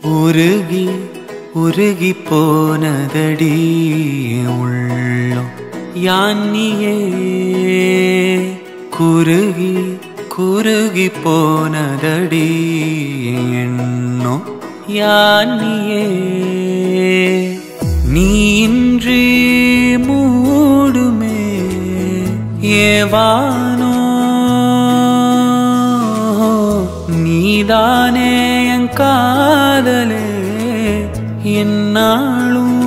உருகி உருகி போனதடி உள்ளம் யானியே குருகி குருகி போனதடி எண்ணம் யானியே நீ இன்றி மூடுமே ஏவானோ நீதானே என் காதலே என்னாலும்